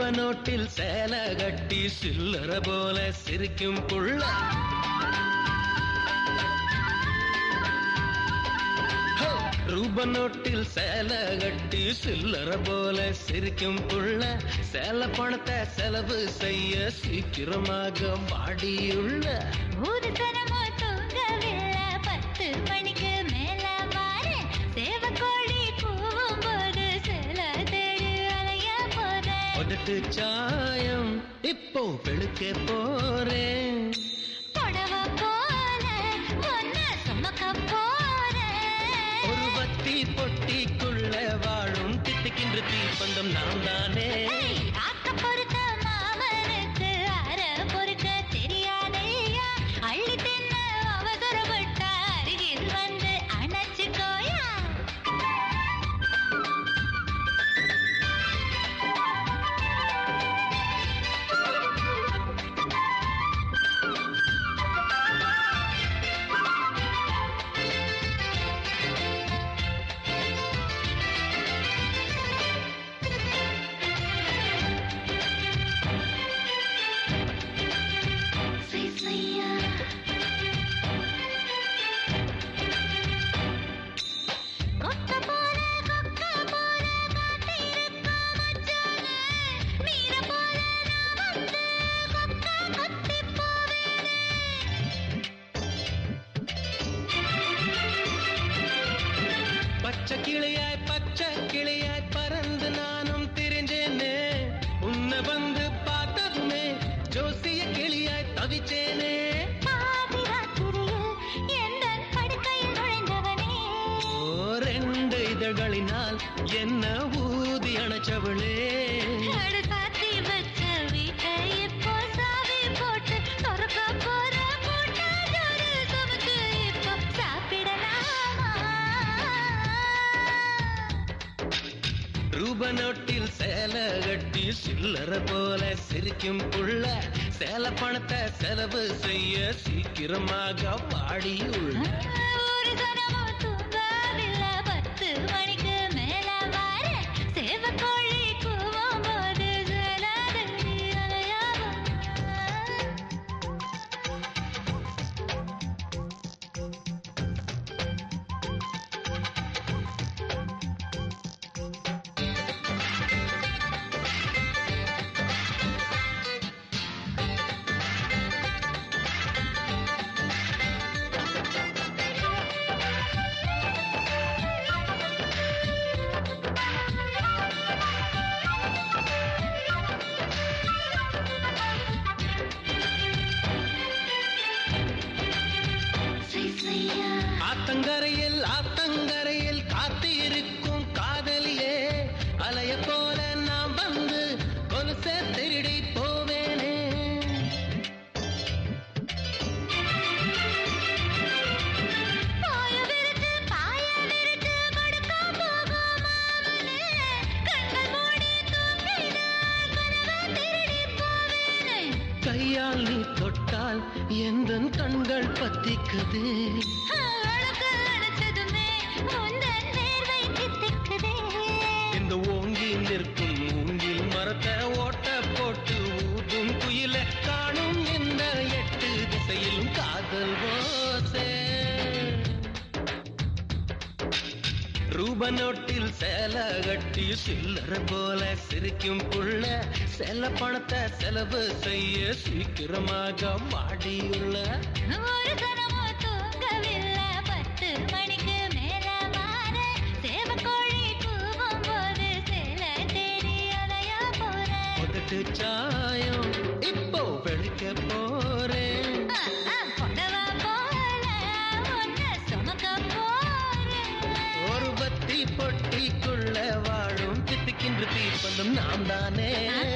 ரூப நோட்டில் சேலை கட்டி சில்லற போல சிரிக்கும் புள்ள ஹோ! ரூப நோட்டில் சேலை கட்டி சில்லற போல சிரிக்கும் புள்ள சேல பணத்தை செலவு செய்ய சீக்கிரமாக வாடியுள்ள ஒரு தரமோ தூங்கவில்லை பத்து மணிக்கு மேல மாறு சேவக்கோழி கூவும் போது சில தேடி அலைய போறேன் உதட்டு சாயம் இப்போ வெளுக்க போறேன் புடவ போல ஒன்ன சுமக்க போறேன் ஒரு வத்தி பொட்டிக்குள்ள வாழும் திட்டுக்கின்ற தீப்பந்தம் நான் தானே ஏய், ஆக்க பொறுத்த மாமனுக்கு அற பொறுக்க தெரியாதையா அள்ளி தின்ன அவசரப்பட்ட அருகில் வந்து அணைச்சுக்கோயா கொக்க போல கொக்க போல காத்திருக்க மச்சானே மீற போல நான் வந்து கொக்க கொத்தி போவேனே பச்சை கிளியாய் பச்சை கிளியாய் பறந்து நானும் திரிஞ்சேனே உன்னை வந்து பார்த்ததுமே ஜோசிய கிளியாய் தவிச்சேனே பாதி ராத்திரியில் எந்தன் படுக்கையில் நுழைந்தவனே ஓ ரெண்டு இதழ்களினால் என்ன ஊதி அணைச்சவளே அடு சாத்தி வச்ச வீட்டை இப்போ சாவி போட்டு திறக்க போற போட்டா ஜோறு சுமக்கு இப்போ சாப்பிடலாமா ரூப நோட்டில் சேலை கட்டி சில்லற போல சிரிக்கும் புள்ள சேல பணத்தை செலவு செய்ய சீக்கிரமாக வாடியுள்ள ஒரு கனவும் தூங்கவில்லை பத்து மணிக்கு மேல வார சேவக்கோழி கூவும் போது ஜலதண்ணி அலையாமா ஆத்தங்கரையில் ஆத்தங்கரையில் காத்து இருக்கும் காதலியே அலைய போல நான் வந்து கொலுச திருடி போவேனே பாய விரிச்சு பாய விரிச்சு படுக்க போகும் மாமனே கண்கள் மூடி தூங்கினால் கனவை திருடி போவேனே கையால் நீ தொட்டால் எந்த கண்கள் பத்திக்குது அழகு அழைச்சதுமே உந்தன் வேர்வை தித்திக்குதே இந்த ஓங்கி நிற்கும் மூங்கில் மரத்தை ஓட்ட போட்டு ஊதும் குயில காணும் இந்த எட்டு திசையிலும் காதல் ஓசே ரூப நோட்டில் சேலை கட்டி சில்லற போல சிரிக்கும் புள்ள செல்ல பணத்தை செலவு செய்ய சீக்கிரமாக வாடியுள்ள ஒரு கனமோ தூங்கவில்லை பத்து மணிக்கு மேல மாற சேவக்கோழி கூவும் போது சில தேடி அலைய போறேன் உதட்டு சாயம் இப்போ வெளுக்க போறேன் ஆ, ஆ, புடவ போல உன்னை சுமக்க போறேன் ஒரு பத்தி பொட்டிக்குள்ள வாழும் திட்டுக்கின்ற தீப்பந்தம் நாம் தானே ஆ,